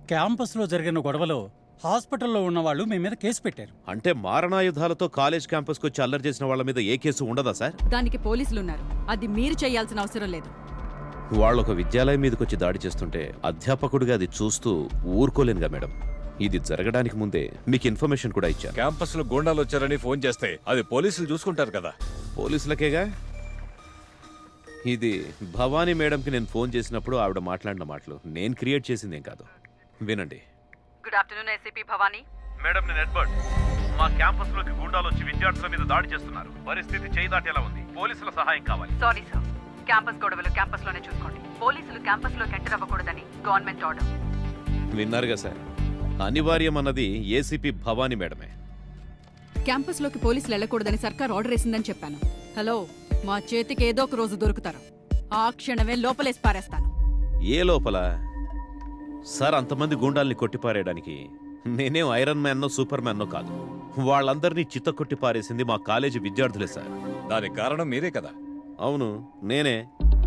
క్యాంపస్లో జరిగిన గొడవలో హాస్పిటల్లో ఉన్న వాళ్ళు మీ మీద కేసు పెట్టారు అంటే మారణాయుధాలతో కాలేజ్ క్యాంపస్కి వచ్చి అల్లరి చేసిన వాళ్ళ మీద ఏ కేసు ఉండదా సార్ దానికి పోలీసులు ఉన్నారు అది మీరు చేయాల్సిన అవసరం లేదు వాళ్ళు ఒక విద్యాలయం మీదకి వచ్చి దాడి చేస్తుంటే అధ్యాపకుడిగా అది చూస్తూ ఊరుకోలేనుగా మేడం ఇది జరగడానికి ముందే మీకు ఇన్ఫర్మేషన్ కూడా ఇచ్చాను క్యాంపస్ లో గూండాలు వచ్చారని ఫోన్ చేస్తే అది పోలీసులు చూసుకుంటారు కదా పోలీసులకేగా ఇది భవానీ మేడంకి నేను ఫోన్ చేసినప్పుడు ఆవిడ మాట్లాడిన మాటలు నేను క్రియేట్ చేసిందేం కాదు వినండి good afternoon ACP Bhavani madam నేను ఎడ్వర్డ్ మా క్యాంపస్ లోకి గూండాలు వచ్చి విద్యార్థుల మీద దాడి చేస్తున్నారు పరిస్థితి చేయి దాటేలా ఉంది పోలీసుల సహాయం కావాలి సారీ సార్ క్యాంపస్ గొడవలు క్యాంపస్ లోనే చూసుకోండి పోలీసులు క్యాంపస్ లోకి ఎంటర్ అవ్వకూడదని గవర్నమెంట్ ఆర్డర్ విన్నారుగా సార్ అనివార్యం అన్నది ఏసీపీ భవానీ మేడమే క్యాంపస్ లోకి పోలీసులు వెళ్ళకూడదని సర్కార్ ఆర్డర్ వేసిందని చెప్పాను హలో మా చేతికి ఏదో ఒక రోజు దొరుకుతారు ఆ క్షణమే లోపలేసి పారేస్తాను ఏ లోపల సార్ అంతమంది గుండాల్ని కొట్టిపారేయడానికి నేనేం ఐరన్ మ్యాన్నో సూపర్ మ్యాన్నో కాదు వాళ్ళందరినీ చిత్త కొట్టి పారేసింది మా కాలేజీ విద్యార్థులే సార్ దానికి కారణం మీరే కదా అవును నేనే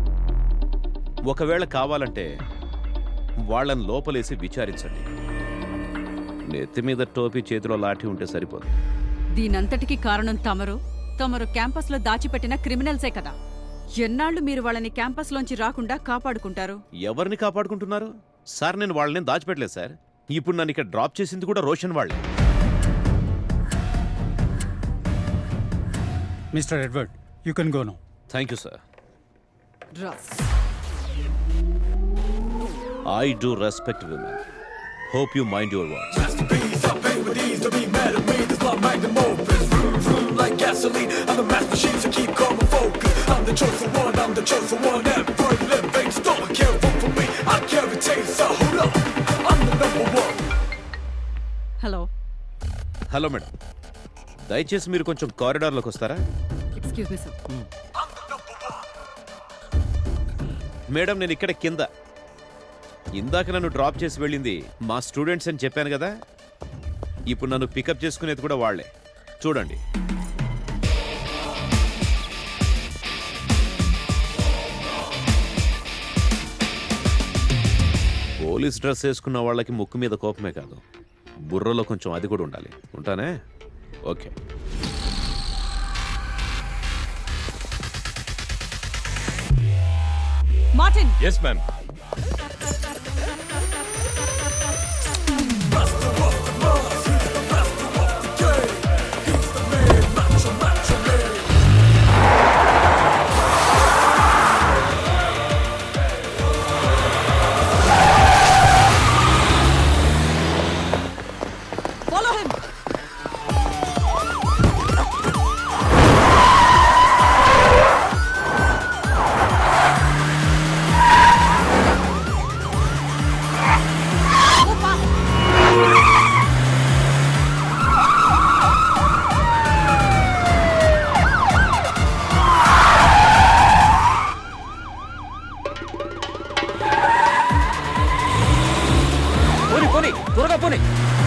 ఒకవేళ కావాలంటే వాళ్ళని లోపలేసి విచారించండి నెత్తి మీద టోపీ చేతిలో లాఠీ ఉంటే సరిపోదు దీనంతటికీ కారణం తమరు తమరు క్యాంపస్ లో దాచిపెట్టిన క్రిమినల్సే కదా ఎన్నాళ్ళు మీరు వాళ్ళని క్యాంపస్ లోంచి రాకుండా కాపాడుకుంటారు ఎవరిని కాపాడుకుంటున్నారు సార్ నేను వాళ్ళని దాచిపెట్టలేదు సార్ ఇప్పుడు నన్ను ఇక్కడ డ్రాప్ చేసింది కూడా రోషన్ వాళ్ళే mister Edward you can go no thank you sir Russ I do respect women hope you mind your words like gasoline. I'm the master machine, so keep calm and focus. I'm the chosen one, I'm the chosen one. Every living storm can't vote for me. I carry taste, so hold up. I'm the number one. Hello hello madam దయచేసి మీరు కొంచెం కారిడార్లోకి వస్తారా excuse me sir madam నేను ఇక్కడ కింద ఇందాక నన్ను drop చేసి వెళ్ళింది మా స్టూడెంట్స్ అని చెప్పాను కదా ఇప్పుడు నన్ను పికప్ చేసుకునేది కూడా వాళ్ళే చూడండి పోలీస్ డ్రెస్ వేసుకున్న వాళ్ళకి ముక్కు మీద కోపమే కాదు బుర్రలో కొంచెం అది కూడా ఉండాలి ఉంటానే okay Martin yes ma'am follow him పోనీ పోనీ త్వరగా పోనీ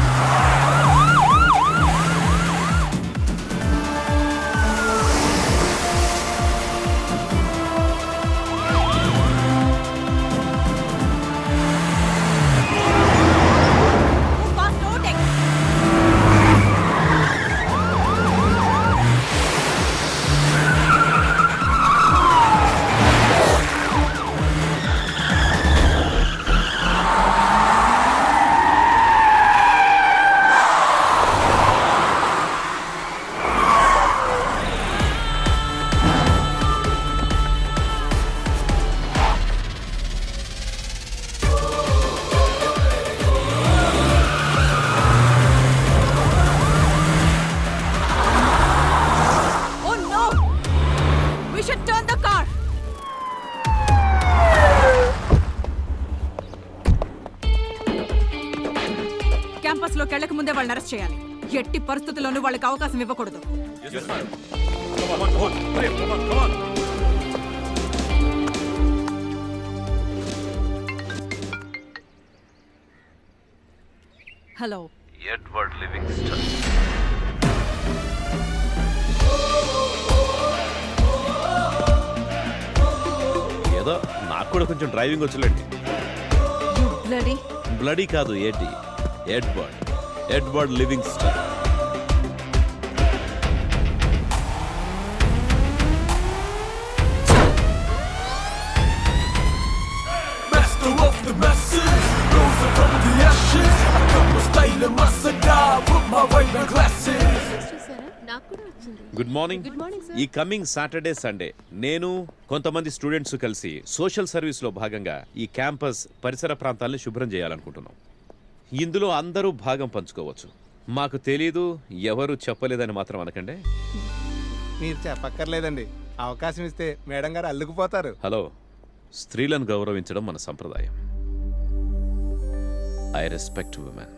Oh no! We should turn the car. Campus లోకి వెళ్ళక ముందే వాళ్ళని అరెస్ట్ చేయాలి ఎట్టి పరిస్థితుల్లోనూ వాళ్ళకి అవకాశం ఇవ్వకూడదు హలో ఎడ్వర్డ్ లివింగ్స్టన్ ఏదో నాకు కూడా కొంచెం డ్రైవింగ్ వచ్చులేండి యు బ్లడీ బ్లడీ కాదు Eddie Edward Edward living star Master of the masses, rose from the ashes. I come with style and my cigar, put my Ray-Ban glasses. చూసారా నాకు కూడా వచ్చింది good morning Good morning, sir. ఈ coming Saturday Sunday నేను కొంతమంది students కలిసి social service లో భాగంగా ఈ క్యాంపస్ పరిసర ప్రాంతాలను శుభ్రం చేయాలనుకుంటున్నాం ఇందులో అందరూ భాగం పంచుకోవచ్చు మాకు తెలీదు ఎవరు చెప్పలేదని మాత్రం అనకండి మీరు చెప్పక్కర్లేదండి అవకాశం ఇస్తే మేడం గారు అల్లుకుపోతారు హలో స్త్రీలను గౌరవించడం మన సంప్రదాయం I respect women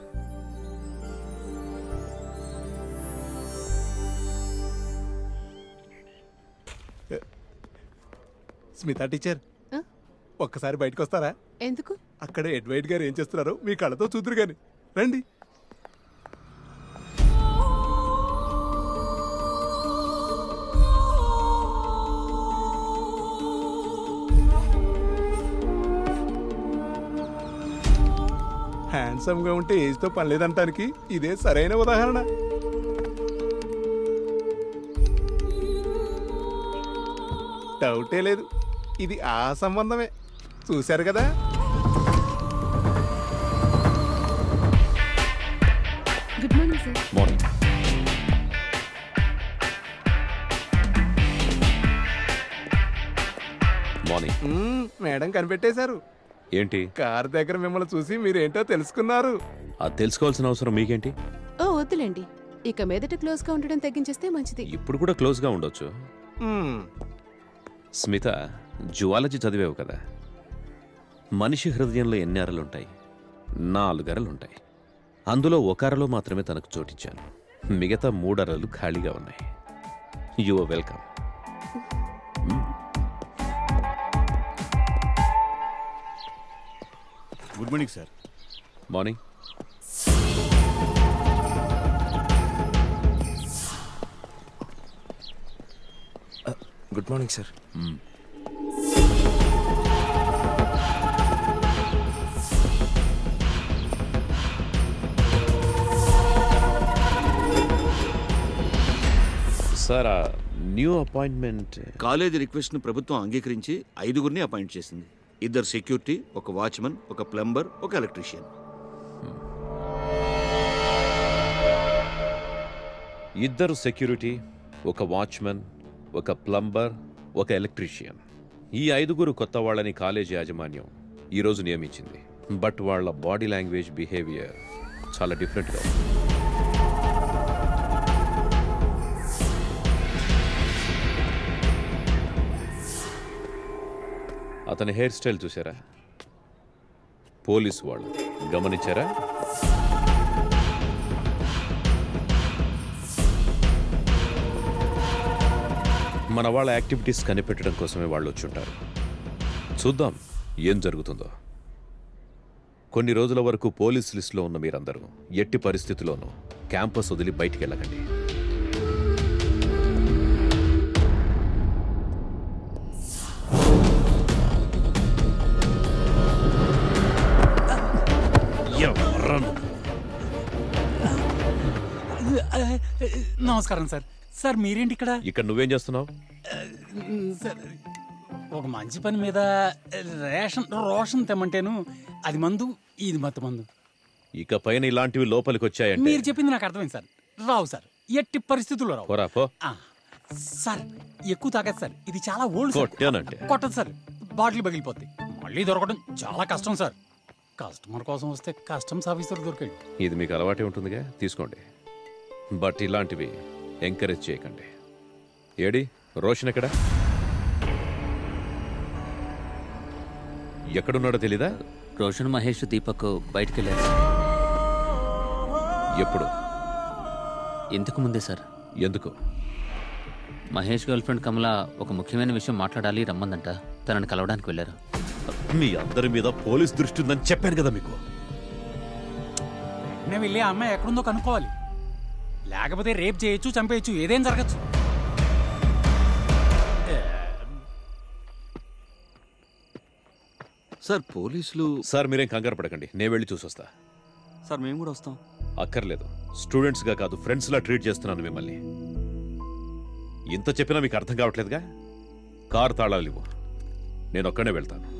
Smita teacher ఆ? ఒక్కసారి బయటకు వస్తారా ఎందుకు అక్కడ ఎడ్వైట్ గారు ఏం చేస్తున్నారో మీ కళ్ళతో చూదురు గాని రండి హ్యాండ్సమ్ గా ఉంటే ఏజ్ తో పని లేదంటానికి ఇదే సరైన ఉదాహరణ డౌటే లేదు ఇది ఆ సంబంధమే చూశారు కదా good morning sir morning morning hmm, madam కనిపెట్టేశారు ఏంటి కార్ దగ్గర మిమ్మల్ని చూసి మీరేంటో తెలుసుకున్నారు అది తెలుసుకోవాల్సిన అవసరం మీకేంటి ఓ వద్దులేండి ఇక మీదట క్లోజ్ గా ఉండడం తగ్గించేస్తే మంచిది ఇప్పుడు కూడా క్లోజ్గా ఉండొచ్చు మ్మ్, స్మిత జువాలజీ చదివావు కదా మనిషి హృదయంలో ఎన్ని అరలుంటాయి నాలుగు అరలుంటాయి అందులో ఒక అరలో మాత్రమే తనకు చోటిచ్చాను మిగతా మూడు అరలు ఖాళీగా ఉన్నాయి you welcome good morning sir morning good morning sir sir ఆ న్యూ అపాయింట్మెంట్ కాలేజీ రిక్వెస్ట్ ను ప్రభుత్వం అంగీకరించి ఐదుగురిని అపాయింట్ చేసింది ఇద్దరు సెక్యూరిటీ ఒక వాచ్మన్ ఒక ప్లంబర్ ఒక ఎలక్ట్రీషియన్ ఇద్దరు సెక్యూరిటీ ఒక వాచ్మెన్ ఒక ప్లంబర్ ఒక ఎలక్ట్రీషియన్ ఈ ఐదుగురు కొత్త వాళ్ళని కాలేజ్ యాజమాన్యం ఈరోజు నియమించింది బట్ వాళ్ళ బాడీ లాంగ్వేజ్ బిహేవియర్ చాలా డిఫరెంట్గా ఉంది అతని హెయిర్ స్టైల్ చూసారా పోలీస్ వాళ్ళు గమనించారా మన వాళ్ళ యాక్టివిటీస్ కనిపెట్టడం కోసమే వాళ్ళు వచ్చుంటారు చూద్దాం ఏం జరుగుతుందో కొన్ని రోజుల వరకు పోలీస్ లిస్టులో ఉన్న మీరందరూ ఎట్టి పరిస్థితిలోనూ క్యాంపస్ వదిలి బయటికి వెళ్ళకండి ఎవర్రా నువ్వు? నమస్కారం సార్ సార్ మీరేంటి ఇక్కడ ఇక్కడ నువ్వేం చేస్తున్నావు సార్ ఒక మంచి పని మీద రేషన్ రోషన్ తెమ్మంటేను అది మందు ఇది మత్తు మందు ఇక పైన ఇలాంటివి లోపలికి వచ్చాయంటే మీరు చెప్పింది నాకు అర్థమైంది సార్ రావు సార్ ఎట్టి పరిస్థితుల్లో రావు పోరా పో ఆ, సార్ ఎక్కువ తాగదు సార్ ఇది చాలా ఓల్డ్ సార్. కొట్టానంటే. కొట్టదు సార్ బాటిల్ పగిలిపోద్ది మళ్ళీ దొరకడం చాలా కష్టం సార్ కస్టమర్ కోసం వస్తే కస్టమ్స్ ఆఫీసర్ దొరికాడు ఇది మీకు అలవాటే ఉంటుందిగా తీసుకోండి బట్ ఇలాంటివి ఎంకరేజ్ చేయకండి ఏడి రోషన్ ఎక్కడ ఎక్కడున్నాడో తెలీదా రోషన్ మహేష్ దీపక్ బయటికి వెళ్ళారు ఎప్పుడు ఇంతకు ముందే సార్ ఎందుకు మహేష్ గర్ల్ ఫ్రెండ్ కమల ఒక ముఖ్యమైన విషయం మాట్లాడాలి రమ్మందంట తనని కలవడానికి వెళ్ళారు మీ అందరి మీద పోలీస్ దృష్టి ఉందని చెప్పాను కదా మీకు నేను వెళ్ళి ఆ అమ్మాయి ఎక్కడుందో కనుక్కోవాలి లేకపోతే రేప్ చేయొచ్చు చంపేయచ్చు ఏదేం జరగచ్చు సార్ పోలీసులు సార్ మీరేం కంగారు పడకండి నేను వెళ్ళి చూసొస్తా సార్ మేము కూడా వస్తాం అక్కర్లేదు స్టూడెంట్స్గా కాదు ఫ్రెండ్స్లా ట్రీట్ చేస్తున్నాను మిమ్మల్ని ఇంత చెప్పినా మీకు అర్థం కావట్లేదుగా కార్ తాళాలు ఇవ్వు నేను ఒక్కడే వెళ్తాను